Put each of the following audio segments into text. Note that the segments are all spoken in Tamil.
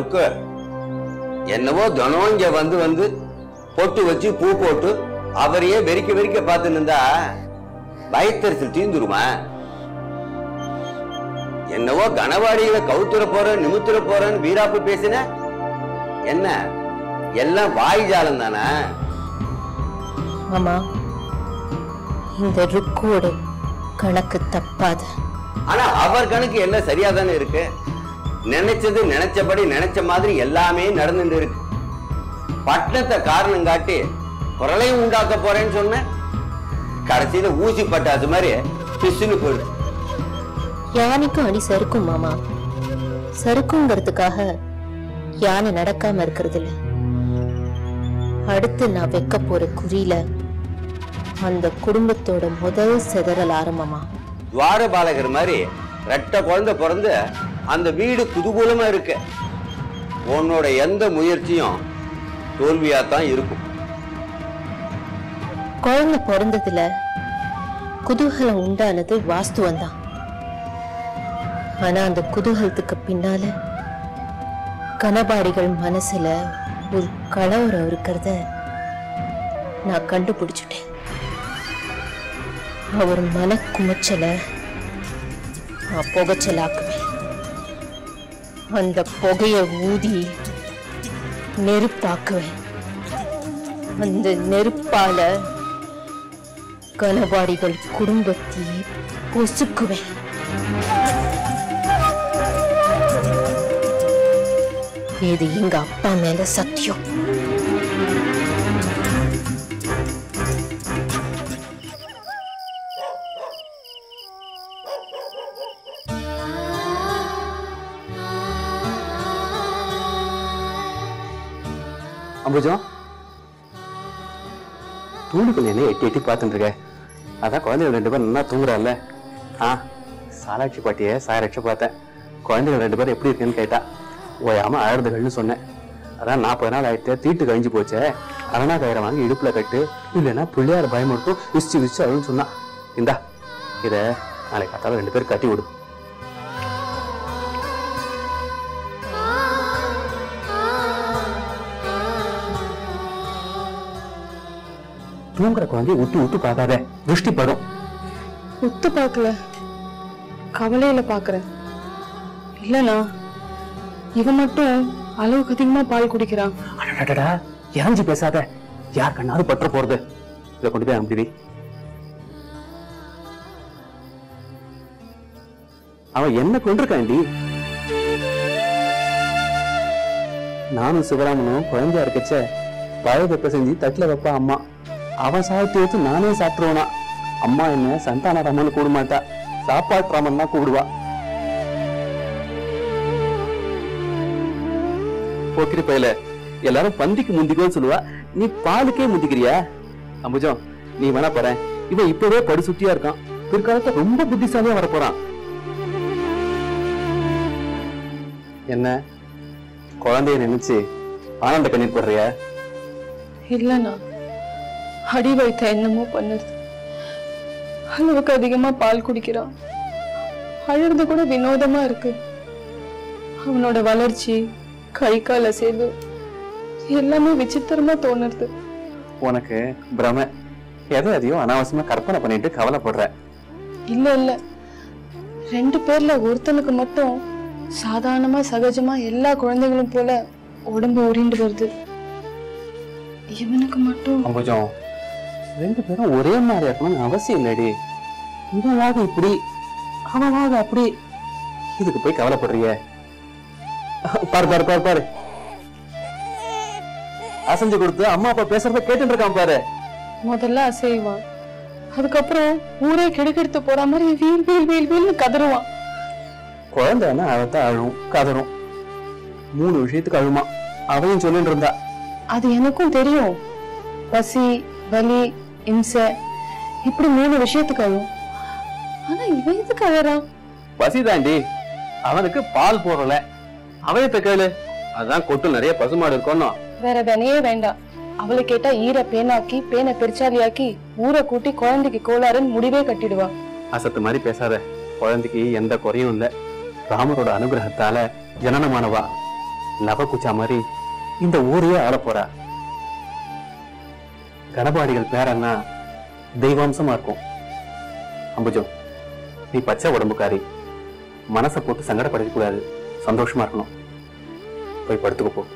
ருக்கு என்னவோ தினம் இங்க வந்து வந்து பொட்டு வச்சு பூ போட்டு அவரையே வெறிக்க வெறிக்க பார்த்து நின்றா வயிற்றுச்சல் தீந்துருமா என்னவோ கனவாடியில கவுத்துற போறேன் நிமித்துற போறேன்னு வீராப்பு பேசின என்ன எல்லாம் வாய் ஜாலம் தானே மாமா இந்த ருக்கோட கணக்கு தப்பாது ஆனா அவர் கணக்கு எல்லாம் சரியா தானே இருக்கு நினைச்சது நினைச்சபடி நினைச்ச மாதிரி எல்லாமே நடந்துட்டு இருக்கு பட்டணத்தை காரணம் காட்டி குரலையும் உண்டாக்க போறேன்னு சொன்ன கடைசியில ஊசி பட்டாசு மாதிரி பிசுன்னு போயிடுது யானைக்கும் அடி சறுக்கும் மாமா சறுக்குங்கிறதுக்காக யானை நடக்காம இருக்கிறது இல்ல அடுத்து நான் வைக்க போற குறியில அந்த குடும்பத்தோட முதல் சிதறல் ஆரம்பமா துவாரபாலகர் மாதிரி ரெட்ட குழந்தை பிறந்து அந்த வீடு குதூகூலமா இருக்கு உன்னோட எந்த முயற்சியும் தோல்வியா தான் இருக்கும் குழந்தை பிறந்ததுல குதூகலம் உண்டானது வாஸ்துவம் தான் ஆனா அந்த குதூகலத்துக்கு பின்னால கனபாடிகள் மனசுல ஒரு கலவரம் இருக்கிறத நான் கண்டுபிடிச்சிட்டேன் அவர் மனக்குமைச்சலை நான் புகைச்சலாக்குவேன் அந்த புகைய ஊதி நெருப்பாக்குவேன் அந்த நெருப்பால கனபாடிகள் குடும்பத்தையே பொசுக்குவேன் இது எங்க அப்பா மேல சத்தியம் அம்புஜம் தூண்டுக்குள்ள என்ன எட்டி எட்டி பார்த்துட்டு இருக்க அதான் குழந்தைகள் ரெண்டு பேரும் நல்லா தூங்குறாள்ல ஆ சாலாட்சி பாட்டியை சாயரட்ச பார்த்தேன் குழந்தைகள் ரெண்டு பேரும் எப்படி இருக்குன்னு கேட்டா ஓயாம அழுதுகள்னு சொன்னேன் அதான் நாற்பது நாள் ஆயிட்டு தீட்டு கழிஞ்சு போச்சே அரணா கயிறை வாங்கி இடுப்புல கட்டு இல்லைன்னா பிள்ளையார் பயமுறுத்தும் விசிச்சு விசிச்சு அழுன்னு சொன்னான் இந்தா இத நாளைக்கு காத்தால ரெண்டு பேரும் கட்டி விடு தூங்குற குழந்தைய உத்து உத்து பார்க்காத திருஷ்டி படும் உத்து பார்க்கல கவலையில பாக்குறேன் இல்லனா இவன் மட்டும் அளவுக்கு அதிகமா பால் குடிக்கிறான் அடடடா இறஞ்சி பேசாத யார் கண்ணாவது பற்ற போறது இதை கொண்டு போய் அனுப்பி வை. அவன் என்ன கொண்டிருக்காண்டி நானும் சிவராமனும் குழந்தையா இருக்கச்ச பழைய வெப்ப செஞ்சு தட்டுல வைப்பா அம்மா அவன் சாப்பிட்டு வச்சு நானே சாப்பிட்டுருவனா அம்மா என்ன சந்தான ராமன் கூப்பிட மாட்டா சாப்பாட்டு ராமன் தான் கூப்பிடுவா போக்கிரி பையல எல்லாரும் பந்திக்கு முந்திக்கோன்னு சொல்லுவா நீ பாலுக்கே முந்திக்கிறியா அம்புஜம் நீ வேணா போற இவன் இப்பவே படு சுட்டியா இருக்கான் பிற்காலத்துல ரொம்ப புத்திசாலியா வர போறான் என்ன குழந்தைய நினைச்சு ஆனந்த கண்ணீர் படுறியா இல்லனா அடி வைத்த என்னமோ பண்ணுது அளவுக்கு அதிகமா பால் குடிக்கிறான் அழுறது கூட வினோதமா இருக்கு அவனோட வளர்ச்சி கை கால் அசைவு எல்லாமே விசித்திரமா தோணுது உனக்கு பிரம எதை எதையோ அனாவசியமா கற்பனை பண்ணிட்டு கவலைப்படுற இல்ல இல்ல ரெண்டு பேர்ல ஒருத்தனுக்கு மட்டும் சாதாரணமா சகஜமா எல்லா குழந்தைகளும் போல உடம்பு உரிண்டு வருது இவனுக்கு மட்டும் அம்புஜம் ரெண்டு பேரும் ஒரே மாதிரி இருக்கணும்னு அவசியம் இல்லடி இவன் வாக இப்படி அவன் வாக அப்படி இதுக்கு போய் கவலைப்படுறிய பாரு பாரு பாரு பாரு அசைஞ்சு கொடுத்து அம்மா அப்பா பேசுறத கேட்டுட்டு இருக்கான் பாரு முதல்ல அசைவான் அதுக்கப்புறம் ஊரே கெடுக்கெடுத்து போற மாதிரி வீல் வீல் வீல் வீல்னு கதறுவான் குழந்தைன்னா அதைத்தான் அழும் கதறும் மூணு விஷயத்துக்கு அழுமா அவையும் சொல்லிட்டு இருந்தா அது எனக்கும் தெரியும் பசி வலி இம்சை இப்படி மூணு விஷயத்துக்கு அழும் ஆனா இவன் எதுக்கு அழறான் பசிதாண்டி அவனுக்கு பால் போடல அவயத்தை கேளு அதான் கொட்டு நிறைய பசுமாடு இருக்கணும் வேற வினையே வேண்டாம் அவளை கேட்டா ஈர பேனாக்கி பேனை பெருச்சாலியாக்கி ஊரை கூட்டி குழந்தைக்கு கோளாறுன்னு முடிவே கட்டிடுவா அசத்து மாதிரி பேசாத குழந்தைக்கு எந்த குறையும் இல்ல ராமரோட அனுகிரகத்தால ஜனனமானவா நவகுச்சா மாதிரி இந்த ஊரையே ஆள போறா கணபாடிகள் பேரன்னா தெய்வாம்சமா இருக்கும் அம்புஜம் நீ பச்சை உடம்புக்காரி மனசை போட்டு சங்கடப்படுத்த கூடாது சந்தோஷமா இருக்கணும் போய் படுத்துக்க போ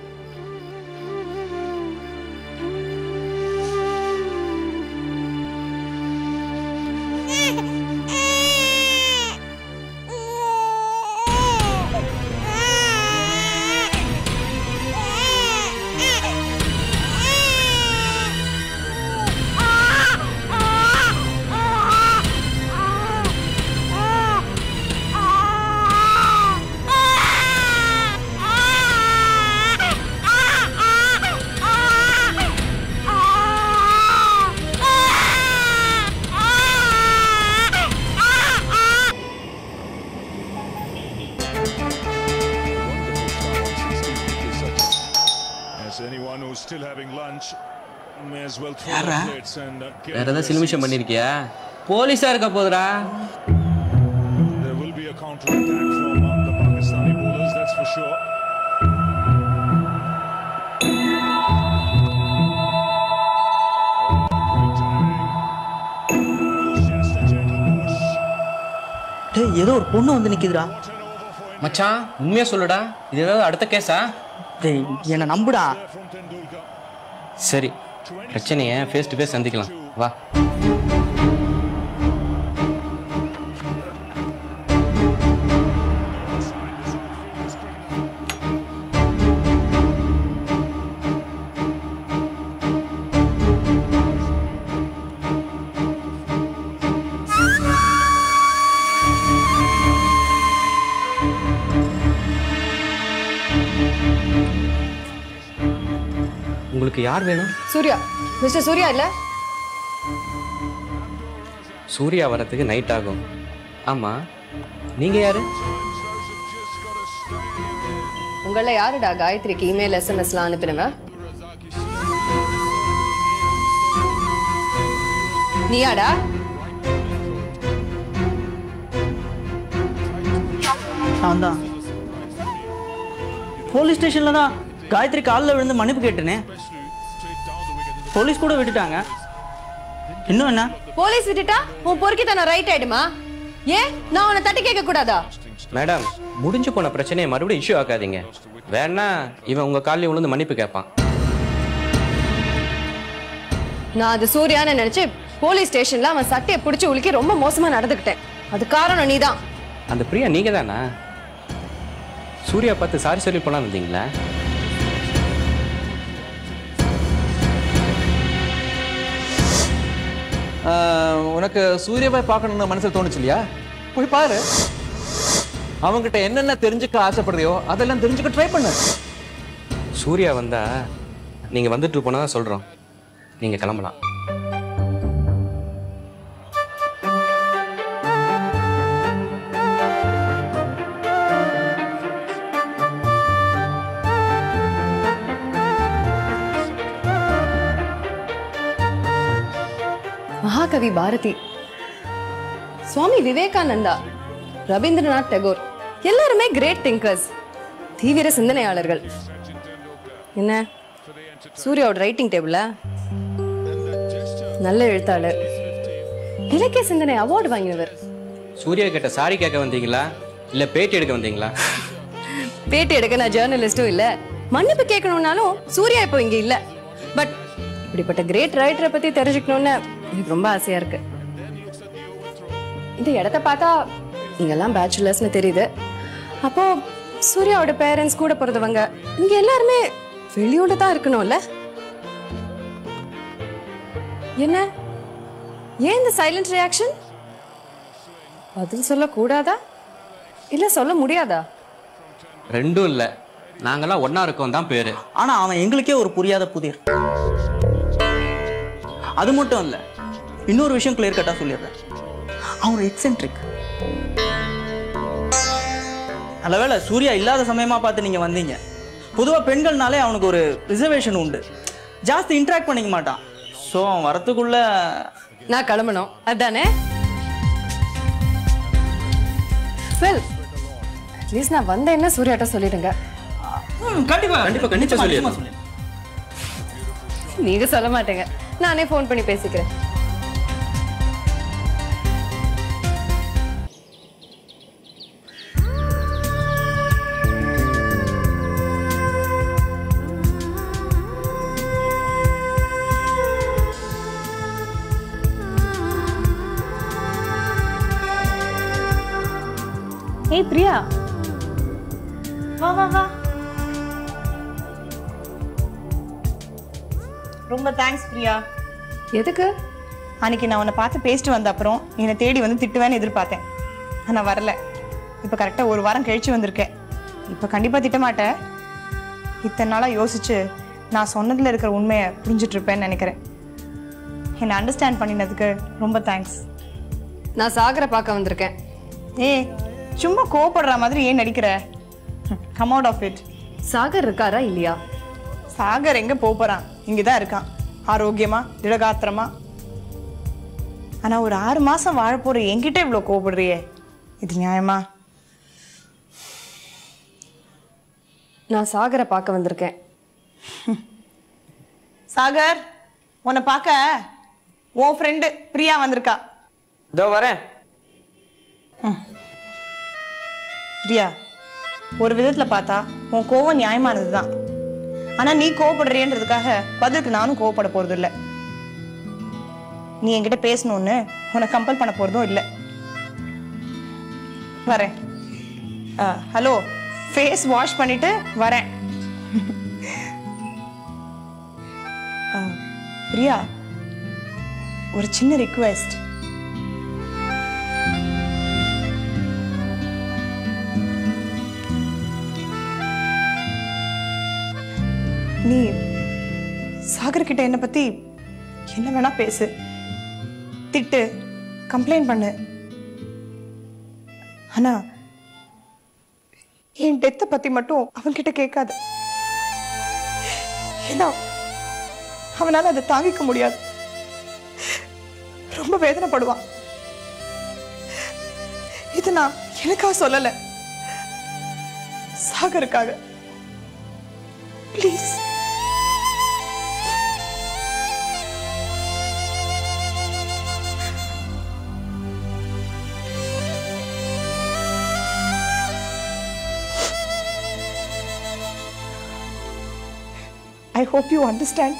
As anyone who's still having lunch may as well throw யாரா? their plates and uh, get வேற ஏதாவது their சிலுமிஷம் பண்ணிருக்கியா போலீஸா இருக்க போதுடா There will be a counter attack from uh, the Pakistani bowlers, that's for sure. Just a gentle push. டேய் ஏதோ ஒரு பொண்ணு வந்து நிக்குதுடா மச்சான் உண்மையா சொல்லுடா இது ஏதாவது அடுத்த கேஸா டேய் என்னை நம்புடா From Tendulkar. சரி பிரச்சனைய ஃபேஸ் டு ஃபேஸ் சந்திக்கலாம் வா உங்களுக்கு யார் வேணும் சூர்யா மிஸ்டர் சூர்யா இல்ல சூர்யா வரதுக்கு நைட் ஆகும் ஆமா நீங்க யாரு உங்கள யாருடா காயத்ரிக்கு இமெயில் எஸ்எம்எஸ்லாம் அனுப்பினவ நீயாடா நான் தான் போலீஸ் ஸ்டேஷன்ல தான் காயத்ரி காலில் விழுந்து மன்னிப்பு கேட்டேனே போலீஸ் கூட விட்டுட்டாங்க இன்னும் என்ன போலீஸ் விட்டுட்டா உன் பொறுக்கித்தனம் ரைட் ஆயிடுமா ஏன் நான் உன்னை தட்டி கேட்க கூடாதா மேடம் முடிஞ்சு போன பிரச்சனையை மறுபடியும் இஷ்யூ ஆக்காதீங்க வேணா இவன் உங்க காலையில் விழுந்து மன்னிப்பு கேட்பான் நான் அது சூர்யான்னு நினைச்சு போலீஸ் ஸ்டேஷன்ல அவன் சட்டையை பிடிச்சி உலுக்கி ரொம்ப மோசமா நடந்துக்கிட்டேன் அது காரணம் நீதான் அந்த பிரியா நீங்க தானா சூர்யா பார்த்து சாரி சொல்லி போலாம் இருந்தீங்களா ஆஹ், உனக்கு சூர்யாவை பார்க்கணும்னு மனசுல தோணுச்சு இல்லையா போய் பாரு அவங்ககிட்ட என்னென்ன தெரிஞ்சுக்க ஆசைப்படுறியோ அதெல்லாம் தெரிஞ்சுக்க ட்ரை பண்ணு சூர்யா வந்தா நீங்க வந்துட்டு போனா சொல்றோம் நீங்க கிளம்பலாம் மகாகவி பாரதி சுவாமி விவேகானந்தா ரவீந்திரநாத் டெகோர் எல்லாருமே கிரேட் திங்கர்ஸ் தீவிர சிந்தனையாளர்கள் என்ன சூர்யாவோட ரைட்டிங் டேபிள நல்ல எழுத்தாளர் இலக்கிய சிந்தனை அவார்டு வாங்கினவர் சூர்யா கிட்ட சாரி கேட்க வந்தீங்களா இல்ல பேட்டி எடுக்க வந்தீங்களா பேட்டி எடுக்க நான் ஜேர்னலிஸ்டும் இல்ல மன்னிப்பு கேட்கணும்னாலும் சூர்யா இப்போ இங்க இல்ல பட் இப்படிப்பட்ட கிரேட் ரைட்டரை பத்தி தெரிஞ்சுக்கணும்னு எனக்கு ரொம்ப ஆசையா இருக்கு இந்த இடத்த பார்த்தா நீங்கெல்லாம் பேச்சுலர்ஸ்னு தெரியுது அப்போ சூர்யாவோட பேரண்ட்ஸ் கூட பிறந்தவங்க இங்க எல்லாருமே வெளியோட தான் இருக்கணும்ல என்ன ஏன் இந்த சைலண்ட் ரியாக்ஷன் பதில் சொல்ல கூடாதா இல்ல சொல்ல முடியாதா ரெண்டும் இல்ல நாங்கெல்லாம் ஒண்ணா இருக்கோம் தான் பேரு ஆனா அவன் எங்களுக்கே ஒரு புரியாத புதிர் அது மட்டும் இல்ல இன்னொரு விஷயம் கிளியர் கட்டா சொல்லிடுறேன் அவன் ஒரு எக்ஸென்ட்ரிக் நல்லவேளை சூர்யா இல்லாத சமயமா பார்த்து நீங்க வந்தீங்க பொதுவா பெண்கள்னாலே அவனுக்கு ஒரு ரிசர்வேஷன் உண்டு ஜாஸ்தி இன்ட்ராக்ட் பண்ணிக்க மாட்டான் ஸோ அவன் வரத்துக்குள்ள நான் கிளம்பணும் அதானே வெல் அட்லீஸ்ட் நான் வந்தேன்னா சூர்யாட்ட சொல்லிடுங்க ம், கண்டிப்பா கண்டிப்பா, கண்டிப்பா சொல்லிடுறேன். சொல்லிடுறேன் நீங்க சொல்ல மாட்டேங்க நானே ஃபோன் பண்ணி பேசிக்கிறேன் ஏய் பிரியா வா வா வா ரொம்ப தேங்க்ஸ் பிரியா எதுக்கு அன்னைக்கு நான் உன்னை பார்த்து பேசிட்டு வந்த அப்புறம் நீ என்னை தேடி வந்து திட்டுவேன்னு எதிர்பார்த்தேன் ஆனா வரல இப்போ கரெக்டாக ஒரு வாரம் கழிச்சு வந்திருக்கேன் இப்போ கண்டிப்பாக திட்டமாட்டேன் இத்தனை நாளாக யோசிச்சு நான் சொன்னதில் இருக்கிற உண்மையை புரிஞ்சுட்டு இருப்பேன்னு நினைக்கிறேன் என்னை அண்டர்ஸ்டாண்ட் பண்ணினதுக்கு ரொம்ப தேங்க்ஸ் நான் சாகரை பார்க்க வந்திருக்கேன் ஏய் சும்மா கோவப்படுற மாதிரி ஏன் நடிக்கிற come out of it Sagar இருக்காரா இல்லையா சாகர் எங்க போப் போறான் இங்கதான் இருக்கான் ஆரோக்கியமா திடகாத்திரமா ஆனா ஒரு ஆறு மாசம் வாழ போற என்கிட்ட இவ்வளவு கோவப்படுறியே இது நியாயமா நான் சாகரை பார்க்க வந்திருக்கேன் சாகர் உன்னை பார்க்க உன் ஃப்ரெண்டு பிரியா வந்திருக்கா இதோ வரேன் பிரியா ஒரு விதத்துல பார்த்தா உன் கோவம் நியாயமானதுதான் ஆனா நீ கோவப்படுறியன்றதுக்காக பதிலுக்கு நானும் கோவப்பட போறது இல்ல நீ என்கிட்ட பேசணும்னு உன்னை கம்பல் பண்ண போறதும் இல்ல வரேன் ஹலோ ஃபேஸ் வாஷ் பண்ணிட்டு வரேன் ஆ, பிரியா ஒரு சின்ன ரிக்வெஸ்ட் நீ சாகர் கிட்ட என்னை பத்தி என்ன வேணா பேசு திட்டு கம்ப்ளைண்ட் பண்ணு ஆனா என் டெத்தை பத்தி மட்டும் அவன்கிட்ட கேட்காத ஏன்னா அவனால அதை தாங்கிக்க முடியாது ரொம்ப வேதனைப்படுவான் இது நான் எனக்காக சொல்லல சாகருக்காக please I hope you understand.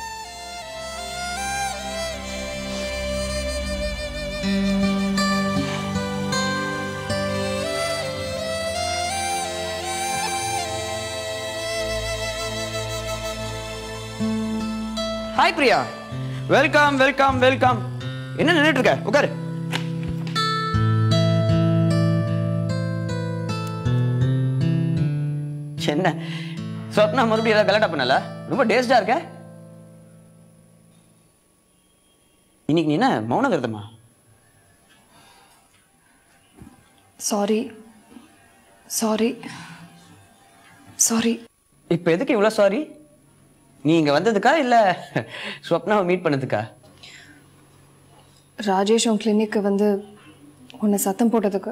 Hi Priya welcome welcome welcome என்ன நின்றுட்டு இருக்க உட்காரு என்ன சொப்னா மறுபடியும் ஏதாவது கலாட்டா பண்ணல ரொம்ப டேஸ்டா இருக்க இன்னைக்கு நீ என்ன மௌன விரதமா சாரி சாரி சாரி இப்போ எதுக்கு இவ்வளோ சாரி நீ இங்க வந்ததுக்கா இல்ல ஸ்வப்னாவை மீட் பண்ணதுக்கா ராஜேஷ் உன் கிளினிக்கு வந்து உன்னை சத்தம் போட்டதுக்கு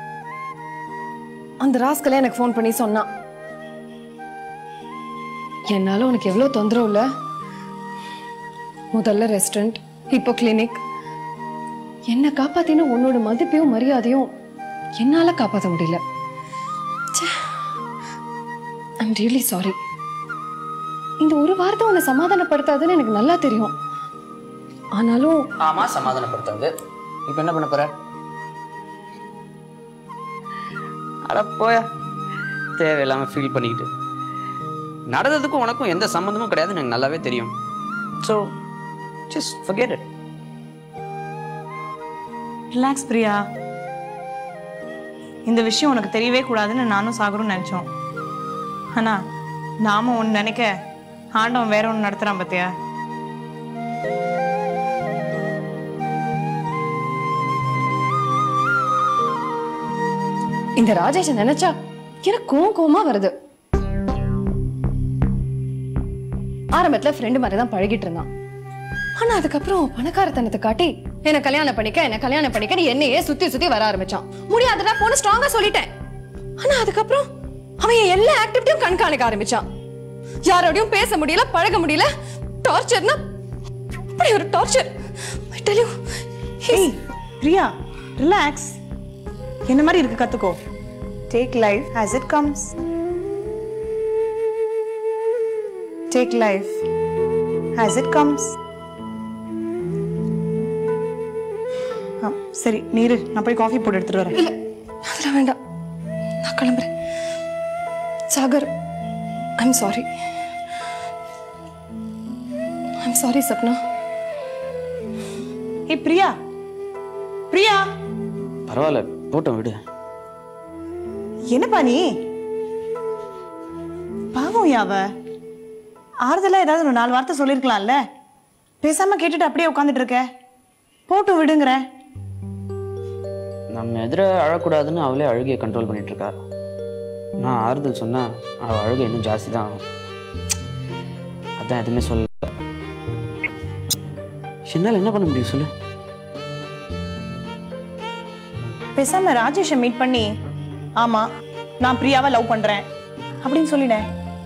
அந்த ராஸ்கலே எனக்கு ஃபோன் பண்ணி சொன்னான் என்னால உனக்கு எவ்வளோ தொந்தரவு இல்லை முதல்ல ரெஸ்டாரண்ட் இப்போ கிளினிக் என்னை காப்பாத்தின உன்னோட மதிப்பையும் மரியாதையும் என்னால காப்பாற்ற முடியல ஐம் ரியலி சாரி இந்த ஒரு வார்த்தை உன்னை சமாதானப்படுத்தாதுன்னு எனக்கு நல்லா தெரியும் ஆனாலும் ஆமா சமாதானப்படுத்தாது இப்போ என்ன பண்ண போற அட போயா தேவையில்லாம ஃபீல் பண்ணிக்கிட்டு நடந்ததுக்கும் உனக்கும் எந்த சம்மந்தமும் கிடையாதுன்னு எனக்கு நல்லாவே தெரியும் so just forget it relax Priya இந்த விஷயம் உனக்கு தெரியவே கூடாதுன்னு நானும் சாகரும் நினைச்சோம் ஆனா நாம ஒன்று நினைக்க ஆண்டவன் வேற ஒன்று நடத்துறான் பாத்தியா இந்த ராஜேஷை நினைச்சா எனக்கு கோவம் கோவமா வருது ஆரம்பத்துல ஃப்ரெண்டு மாதிரி தான் பழகிட்டு இருந்தான் ஆனா அதுக்கப்புறம் பணக்காரத்தனத்தை காட்டி என்ன கல்யாணம் பண்ணிக்க என்ன கல்யாணம் பண்ணிக்க நீ என்னையே சுத்தி சுத்தி வர ஆரம்பிச்சான் முடியாதுடா போன ஸ்ட்ராங்கா சொல்லிட்டேன் ஆனா அதுக்கப்புறம் அவன் என் எல்லா ஆக்டிவிட்டியும் கண்காணிக்க ஆரம்பிச்சான் யாரோடையும் பேச முடியல பழக முடியல டார்ச்சர்னா அப்படி ஒரு டார்ச்சர் ஐ டெல் யூ ஏய் பிரியா ரிலாக்ஸ் என்ன மாதிரி இருக்கு கத்துக்கோ take life as it comes take life as it comes ஆ, சரி நீரு நான் போய் காஃபி போட்டு எடுத்துட்டு வரேன் இல்ல அதெல்லாம் வேண்டாம் நான் கிளம்புறேன் Sagar I'm sorry I'm sorry Sapna ஏய் பிரியா பிரியா பரவாயில்ல போட்டோம் விடு என்னப்பா நீ பாவம் யாவ ஆறுதலா ஏதாவது ஒரு நாலு வார்த்தை சொல்லிருக்கலாம்ல பேசாம கேட்டுட்டு அப்படியே உட்காந்துட்டு இருக்க போட்டு விடுங்கிற நம்ம எதிர அழக்கூடாதுன்னு அவளே அழுகையை கண்ட்ரோல் பண்ணிட்டு இருக்கா நான் ஆறுதல் சொன்னா அவள் அழுகை இன்னும் ஜாஸ்தி தான் ஆகும் அதான் எதுவுமே சொல்ல என்னால் என்ன பண்ண முடியும் சொல்லு பேசாம ராஜேஷை மீட் பண்ணி ஆமா நான் பிரியாவை லவ் பண்றேன் அப்படின்னு சொல்லினேன்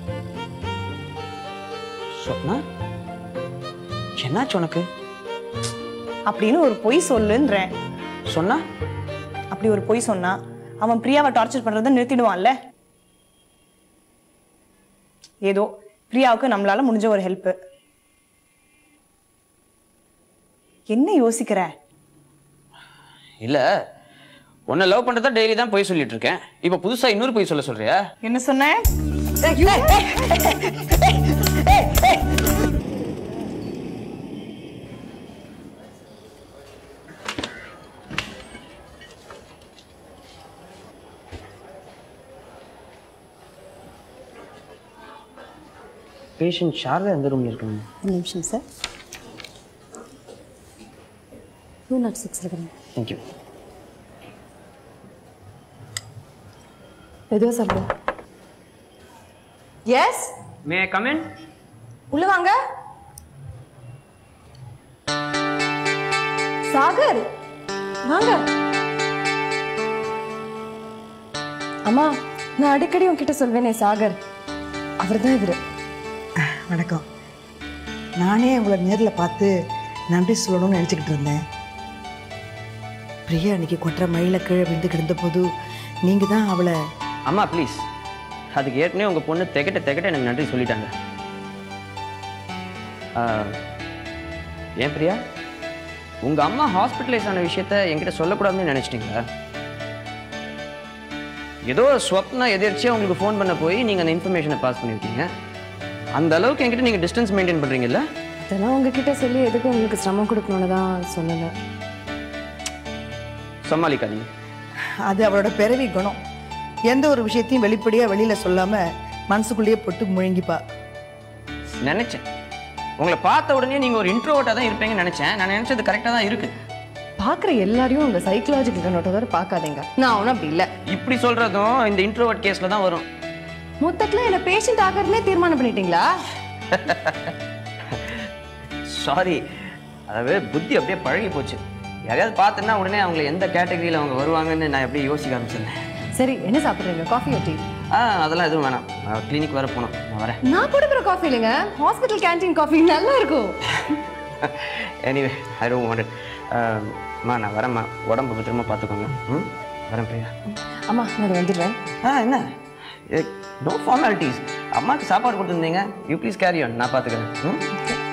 சொன்னா என்னாச்சு உனக்கு அப்படின்னு ஒரு பொய் சொல்லுன்றேன் சொன்னா அப்படி ஒரு பொய் சொன்னா அவன் பிரியாவை டார்ச்சர் பண்றதை நிறுத்திடுவான்ல ஏதோ பிரியாவுக்கு நம்மளால முடிஞ்ச ஒரு ஹெல்ப் என்ன யோசிக்கிற இல்ல உன்னை லவ் பண்றதா டெய்லி தான் போய் சொல்லிட்டு இருக்கேன் இப்போ புதுசா இன்னொரு போய் சொல்ல சொல்றியா என்ன சொன்ன பேஷண்ட் ஷாரதா எந்த ரூம்ல இருக்காங்க ஒரு நிமிஷம் சார் டூ நாட் சிக்ஸ் இருக்கிறேன் தேங்க்யூ எதுவும் சாப்பிடுவோம் எஸ் மே கம் இன் உள்ள வாங்க சாகர் வாங்க அம்மா நான் அடிக்கடி உன்கிட்ட சொல்வேனே சாகர் அவர்தான் இவரு வணக்கம் நானே உங்களை நேரில் பார்த்து நன்றி சொல்லணும்னு நினச்சிக்கிட்டு இருந்தேன் பிரியா அன்னைக்கு கொட்டுற மழையில் கீழே விழுந்து கிடந்த போது நீங்கள் தான் அவளை அம்மா ப்ளீஸ் அதுக்கு ஏற்கனவே உங்க பொண்ணு திகட்ட திகட்ட எனக்கு நன்றி சொல்லிட்டாங்க ஆ, ஏன் பிரியா உங்க அம்மா ஹாஸ்பிட்டலைஸ் ஆன விஷயத்த என்கிட்ட சொல்லக்கூடாதுன்னு நினைச்சிட்டீங்களா ஏதோ ஸ்வப்னா எதிர்ச்சியா உங்களுக்கு ஃபோன் பண்ண போய் நீங்க அந்த இன்ஃபர்மேஷனை பாஸ் பண்ணியிருக்கீங்க அந்த அளவுக்கு என்கிட்ட நீங்க டிஸ்டன்ஸ் மெயின்டைன் பண்றீங்கல்ல அதெல்லாம் உங்ககிட்ட சொல்லி எதுக்கும் உங்களுக்கு சிரமம் கொடுக்கணும்னு தான் சொல்லலை சமாளிக்காதீங்க அது அவளோட பிறவி குணம் எந்த ஒரு விஷயத்தையும் வெளிப்படையாக வெளியில் சொல்லாமல் மனசுக்குள்ளேயே போட்டு முழுங்கிப்பா நினைச்சேன் உங்களை பார்த்த உடனே நீங்க ஒரு இன்ட்ரோவர்ட்டா தான் இருப்பீங்கன்னு நினைச்சேன் நான் நினைச்சது கரெக்டா தான் இருக்கு பார்க்குற எல்லாரையும் உங்க சைக்கலாஜிக்கல் கண்ணோட்டத்தோட பார்க்காதீங்க நான் ஒன்றும் அப்படி இல்லை இப்படி சொல்றதும் இந்த இன்ட்ரோவர்ட் கேஸ்ல தான் வரும் மொத்தத்தில் என்ன பேஷண்ட் ஆகிறதுனே தீர்மானம் பண்ணிட்டீங்களா சாரி அதாவது புத்தி அப்படியே பழகி போச்சு யாரையாவது பார்த்தேன்னா உடனே அவங்கள எந்த கேட்டகரியில் அவங்க வருவாங்கன்னு நான் அப்படியே யோசிக்க ஆரம்பிச்சிருந்தேன் சரி என்ன சாப்பிட்றீங்க காஃபி டீ ஆ அதெல்லாம் எதுவும் வேணாம் நான் கிளினிக் வர போனோம் நான் வரேன் நான் கொடுக்குற காஃபி இல்லைங்க ஹாஸ்பிட்டல் கேண்டீன் காஃபி நல்லா இருக்கும் எனிவே ஐ டோன்ட் வாண்ட் அம்மா நான் வரேம்மா உடம்பு பத்திரமா பார்த்துக்கோங்க ம் வரேன் பிரியா அம்மா நான் இது வந்துடுறேன் ஆ என்ன நோ ஃபார்மாலிட்டிஸ் அம்மாவுக்கு சாப்பாடு கொடுத்துருந்தீங்க யூ ப்ளீஸ் கேரி ஆன் நான் பார்த்துக்கிறேன் ம்